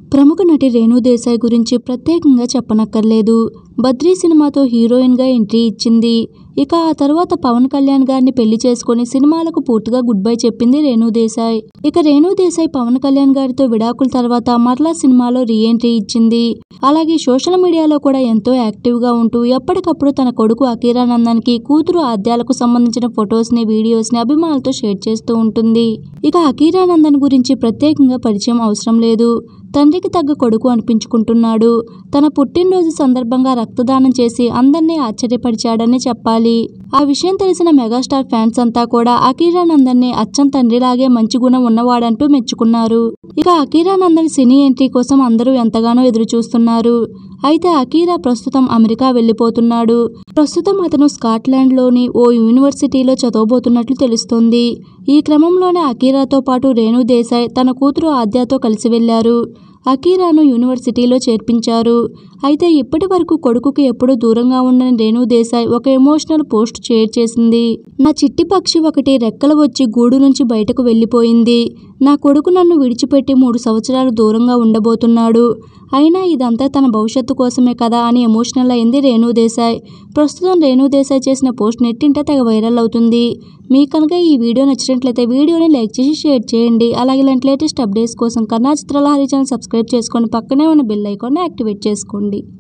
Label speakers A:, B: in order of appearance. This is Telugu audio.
A: ప్రముఖ నటి రేణు దేశాయ్ గురించి ప్రత్యేకంగా చెప్పనక్కర్లేదు బద్రీ సినిమాతో హీరోయిన్గా ఎంట్రీ ఇచ్చింది ఇక ఆ తర్వాత పవన్ కళ్యాణ్ గారిని పెళ్లి చేసుకుని సినిమాలకు పూర్తిగా గుడ్ బై చెప్పింది రేణు దేశాయ్ ఇక రేణు దేశాయ్ పవన్ కళ్యాణ్ గారితో విడాకుల తర్వాత మరలా సినిమాలో రీ ఎంట్రీ ఇచ్చింది అలాగే సోషల్ మీడియాలో కూడా ఎంతో యాక్టివ్గా ఉంటూ ఎప్పటికప్పుడు తన కొడుకు అకీరానందన్ కి కూతురు ఆద్యాలకు సంబంధించిన ఫొటోస్ ని వీడియోస్ ని అభిమానులతో షేర్ చేస్తూ ఉంటుంది ఇక అకీరానందన్ గురించి ప్రత్యేకంగా పరిచయం అవసరం లేదు తండ్రికి తగ్గ కొడుకు అనిపించుకుంటున్నాడు తన పుట్టినరోజు సందర్భంగా రక్తదానం చేసి అందరినీ ఆశ్చర్యపరిచాడని చెప్పాలి ఆ విషయం తెలిసిన మెగాస్టార్ ఫ్యాన్స్ అంతా కూడా అకీరానందన్ని అచ్చం తండ్రిలాగే మంచి గుణం ఉన్నవాడంటూ మెచ్చుకున్నారు ఇక అకీరానందన్ సినీ ఎంట్రీ కోసం అందరూ ఎంతగానో ఎదురు చూస్తున్నారు అయితే అకీరా ప్రస్తుతం అమెరికా వెళ్ళిపోతున్నాడు ప్రస్తుతం అతను స్కాట్లాండ్లోని ఓ యూనివర్సిటీలో చదవబోతున్నట్లు తెలుస్తోంది ఈ క్రమంలోనే అకీరాతో పాటు రేణు దేశాయ్ తన కూతురు ఆద్యాతో కలిసి వెళ్లారు అకీరాను యూనివర్సిటీలో చేర్పించారు అయితే ఇప్పటి వరకు కొడుకుకి ఎప్పుడూ దూరంగా ఉండని రేణు దేశాయ్ ఒక ఎమోషనల్ పోస్ట్ షేర్ చేసింది నా చిట్టి పక్షి ఒకటి రెక్కలు వచ్చి గూడు నుంచి బయటకు వెళ్ళిపోయింది నా కొడుకు నన్ను విడిచిపెట్టి మూడు సంవత్సరాలు దూరంగా ఉండబోతున్నాడు అయినా ఇదంతా తన భవిష్యత్తు కోసమే కదా అని ఎమోషనల్ అయింది రేణు దేశాయ్ ప్రస్తుతం రేణు దేశాయ్ చేసిన పోస్ట్ నెట్టింట తెగ వైరల్ అవుతుంది మీకు కనుక ఈ వీడియో నచ్చినట్లయితే వీడియోని లైక్ చేసి షేర్ చేయండి అలాగే ఇలాంటి లేటెస్ట్ అప్డేట్స్ కోసం కన్నా చిత్రాల హరి ఛానల్ సబ్స్క్రైబ్ చేసుకొని పక్కనే ఉన్న బెల్ ఐకాన్ని యాక్టివేట్ చేసుకోండి